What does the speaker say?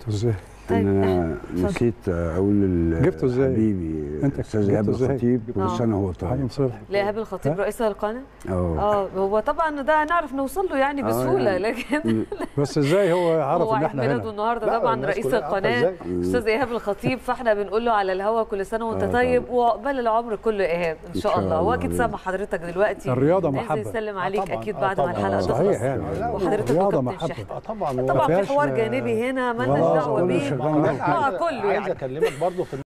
جبته ازاي؟ طيب، انا اتفضل. نسيت اقول ل- جبته إزاي؟ حبيبي أنت استاذ ايهاب جبته إزاي؟ الخطيب كل آه. سنه وهو حليم طيب صبحي لإيهاب الخطيب ها؟ رئيس القناه اه اه هو طبعا ده هنعرف نوصل له يعني آه، بسهوله يعني. لكن بس ازاي هو عرف هو ان عيد احنا ميلاده هنا؟ النهارده لا، طبعا الناس رئيس كلها عارفة القناه إزاي. استاذ ايهاب الخطيب فاحنا بنقول له على الهوا كل سنه وانت آه، طيب طبعاً. وعقبال العمر كله ايهاب ان إن شاء شاء الله هو الله اكيد بإذن سامع حضرتك دلوقتي الرياضة نازل محبة. يسلم آه، عليك طبعاً، اكيد آه، بعد ما طبعاً. الحلقه آه، تخلص صحيح يعني لا، وحضرتك الرياضة وكابتن محبة. شحتة. اه طبعا طبعا فيهاش في حوار ما- جانبي هنا آه، مالناش دعوه كله بيه شغال أنا اه عايز- كله عايز يعني اكلمك برضه في